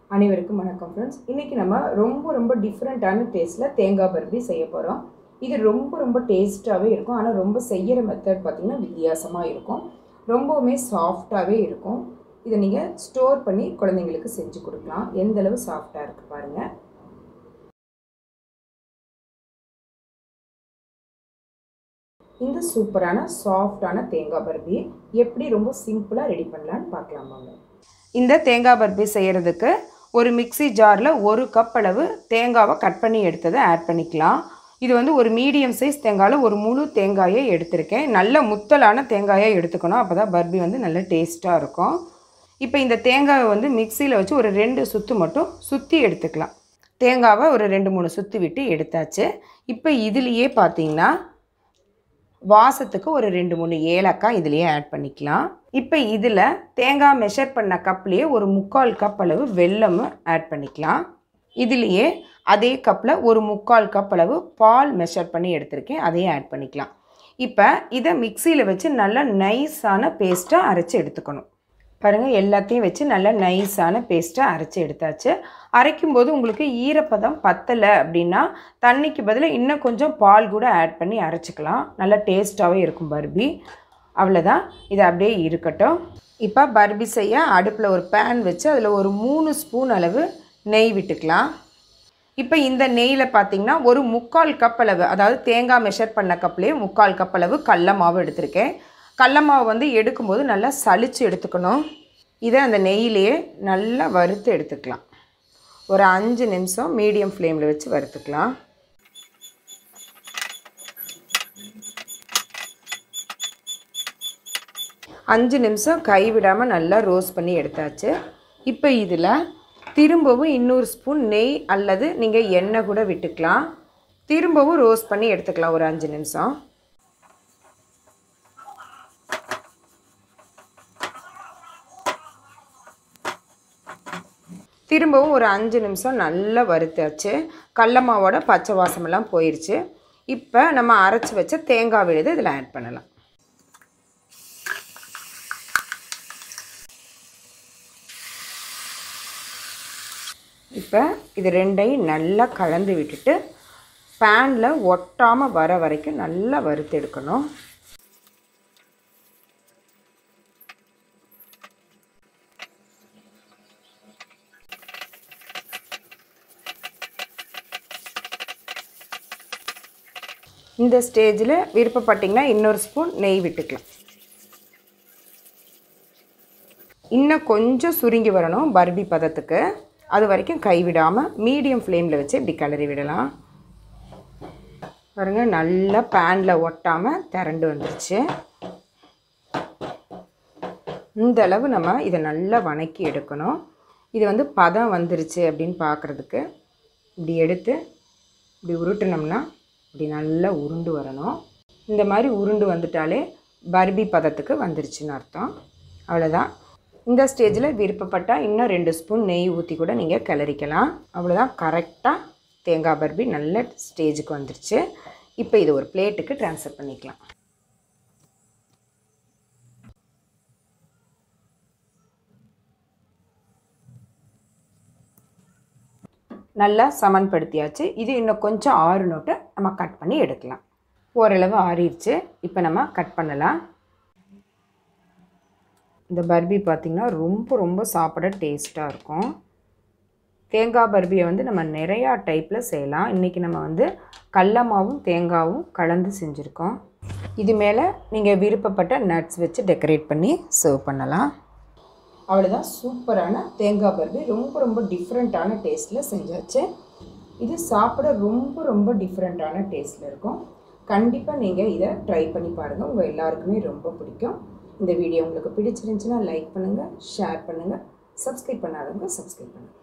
அனைவருக்கும் வணக்கம் ஃப்ரெண்ட்ஸ் இன்றைக்கி நம்ம ரொம்ப ரொம்ப டிஃப்ரெண்ட்டான டேஸ்ட்டில் தேங்காய் பர்பி செய்ய போகிறோம் இது ரொம்ப ரொம்ப டேஸ்ட்டாகவே இருக்கும் ஆனால் ரொம்ப செய்கிற மெத்தட் பார்த்திங்கன்னா வித்தியாசமாக இருக்கும் ரொம்பவுமே சாஃப்டாகவே இருக்கும் இதை நீங்கள் ஸ்டோர் பண்ணி குழந்தைங்களுக்கு செஞ்சு கொடுக்கலாம் எந்த அளவு சாஃப்டாக இருக்குது பாருங்கள் இந்த சூப்பரான சாஃப்டான தேங்காய் பர்பி எப்படி ரொம்ப சிம்பிளாக ரெடி பண்ணலான்னு பார்க்கலாம் வாங்க இந்த தேங்காய் பர்பி செய்கிறதுக்கு ஒரு மிக்சி ஜாரில் ஒரு கப் அளவு தேங்காவை கட் பண்ணி எடுத்ததை ஆட் பண்ணிக்கலாம் இது வந்து ஒரு மீடியம் சைஸ் தேங்காயில் ஒரு முழு தேங்காயை எடுத்திருக்கேன் நல்ல முத்தலான தேங்காயை எடுத்துக்கணும் அப்போ தான் பர்பி வந்து நல்ல டேஸ்ட்டாக இருக்கும் இப்போ இந்த தேங்காவை வந்து மிக்சியில் வச்சு ஒரு ரெண்டு சுற்று மட்டும் சுற்றி எடுத்துக்கலாம் தேங்காவை ஒரு ரெண்டு மூணு சுற்றி விட்டு எடுத்தாச்சு இப்போ இதுலேயே பார்த்தீங்கன்னா வாசத்துக்கு ஒரு ரெண்டு மூணு ஏலக்காய் இதுலேயே ஆட் பண்ணிக்கலாம் இப்போ இதில் தேங்காய் மெஷர் பண்ண கப்லேயே ஒரு முக்கால் கப் அளவு வெல்லமும் ஆட் பண்ணிக்கலாம் இதுலேயே அதே கப்பில் ஒரு முக்கால் கப் அளவு பால் மெஷர் பண்ணி எடுத்திருக்கேன் அதையும் ஆட் பண்ணிக்கலாம் இப்போ இதை மிக்சியில் வச்சு நல்லா நைஸான பேஸ்ட்டாக அரைச்சி எடுத்துக்கணும் பாருங்கள் எல்லாத்தையும் வச்சு நல்லா நைஸான பேஸ்ட்டாக அரைச்சி எடுத்தாச்சு அரைக்கும்போது உங்களுக்கு ஈரப்பதம் பத்தலை அப்படின்னா தண்ணிக்கு பதிலாக இன்னும் கொஞ்சம் பால் கூட ஆட் பண்ணி அரைச்சிக்கலாம் நல்லா டேஸ்ட்டாகவே இருக்கும் பர்பி அவ்வளோதான் இது அப்படியே இருக்கட்டும் இப்போ பர்பி செய்ய அடுப்பில் ஒரு பேன் வச்சு அதில் ஒரு மூணு ஸ்பூன் அளவு நெய் விட்டுக்கலாம் இப்போ இந்த நெய்யில் பார்த்தீங்கன்னா ஒரு முக்கால் கப் அளவு அதாவது தேங்காய் மெஷர் பண்ண கப்லேயே முக்கால் கப் அளவு கடல மாவு எடுத்திருக்கேன் கடல மாவு வந்து எடுக்கும்போது நல்லா சளிச்சு எடுத்துக்கணும் இதை அந்த நெய்யிலேயே நல்லா வறுத்து எடுத்துக்கலாம் ஒரு அஞ்சு நிமிஷம் மீடியம் ஃப்ளேமில் வச்சு வறுத்துக்கலாம் அஞ்சு நிமிஷம் கைவிடாமல் நல்லா ரோஸ்ட் பண்ணி எடுத்தாச்சு இப்போ இதில் திரும்பவும் இன்னொரு ஸ்பூன் நெய் அல்லது நீங்கள் எண்ணெய் கூட விட்டுக்கலாம் திரும்பவும் ரோஸ்ட் பண்ணி எடுத்துக்கலாம் ஒரு அஞ்சு நிமிஷம் திரும்பவும் ஒரு அஞ்சு நிமிஷம் நல்லா வறுத்தாச்சு கடல மாவோட பச்சை வாசமெல்லாம் போயிடுச்சு இப்போ நம்ம அரைச்சி வச்ச தேங்காய் விழுது இதில் ஆட் பண்ணலாம் இப்போ இது ரெண்டையும் நல்லா கலந்து விட்டுட்டு பேனில் ஒட்டாமல் வர வரைக்கும் நல்லா வறுத்து எடுக்கணும் இந்த ஸ்டேஜில் விருப்பப்பட்டிங்கன்னா இன்னொரு ஸ்பூன் நெய் விட்டுக்கலாம் இன்னும் கொஞ்சம் சுருங்கி வரணும் பர்பி பதத்துக்கு அது வரைக்கும் கைவிடாமல் மீடியம் ஃப்ளேமில் வச்சு இப்படி கிளறி விடலாம் பாருங்கள் நல்லா பேனில் ஒட்டாமல் திரண்டு வந்துருச்சு இந்த அளவு நம்ம இதை நல்லா வணக்கி எடுக்கணும் இது வந்து பதம் வந்துருச்சு அப்படின்னு பார்க்குறதுக்கு இப்படி எடுத்து இப்படி உருட்டினோம்னா இப்படி நல்லா உருண்டு வரணும் இந்த மாதிரி உருண்டு வந்துட்டாலே பர்பி பதத்துக்கு வந்துருச்சுன்னு அர்த்தம் அவ்வளோதான் இந்த ஸ்டேஜில் விருப்பப்பட்டால் இன்னும் ரெண்டு ஸ்பூன் நெய் ஊற்றி கூட நீங்கள் கிளறிக்கலாம் அவ்வளோதான் கரெக்டாக தேங்காய் பர்பி நல்ல ஸ்டேஜுக்கு வந்துருச்சு இப்போ இது ஒரு பிளேட்டுக்கு ட்ரான்ஸ்ஃபர் பண்ணிக்கலாம் நல்லா சமன்படுத்தியாச்சு இது இன்னும் கொஞ்சம் ஆறுனோட்டு நம்ம கட் பண்ணி எடுக்கலாம் ஓரளவு ஆறிடுச்சு இப்போ நம்ம கட் பண்ணலாம் இந்த பர்பி பார்த்திங்கன்னா ரொம்ப ரொம்ப சாப்பிட டேஸ்ட்டாக இருக்கும் தேங்காய் பர்பியை வந்து நம்ம நிறையா டைப்பில் செய்யலாம் இன்றைக்கி நம்ம வந்து கடல மாவும் தேங்காவும் கலந்து செஞ்சுருக்கோம் இது மேலே நீங்கள் விருப்பப்பட்ட நட்ஸ் வச்சு டெக்கரேட் பண்ணி சர்வ் பண்ணலாம் அவ்வளோதான் சூப்பரான தேங்காய் பர்பி ரொம்ப ரொம்ப டிஃப்ரெண்ட்டான டேஸ்ட்டில் செஞ்சாச்சு இது சாப்பிட ரொம்ப ரொம்ப டிஃப்ரெண்ட்டான டேஸ்ட்டில் இருக்கும் கண்டிப்பாக நீங்கள் இதை ட்ரை பண்ணி பாருங்கள் உங்கள் எல்லாருக்குமே ரொம்ப பிடிக்கும் இந்த வீடியோ உங்களுக்கு பிடிச்சிருந்துச்சுன்னா லைக் பண்ணுங்கள் ஷேர் பண்ணுங்கள் சப்ஸ்கிரைப் பண்ணாதவங்க சப்ஸ்கிரைப் பண்ணுங்கள்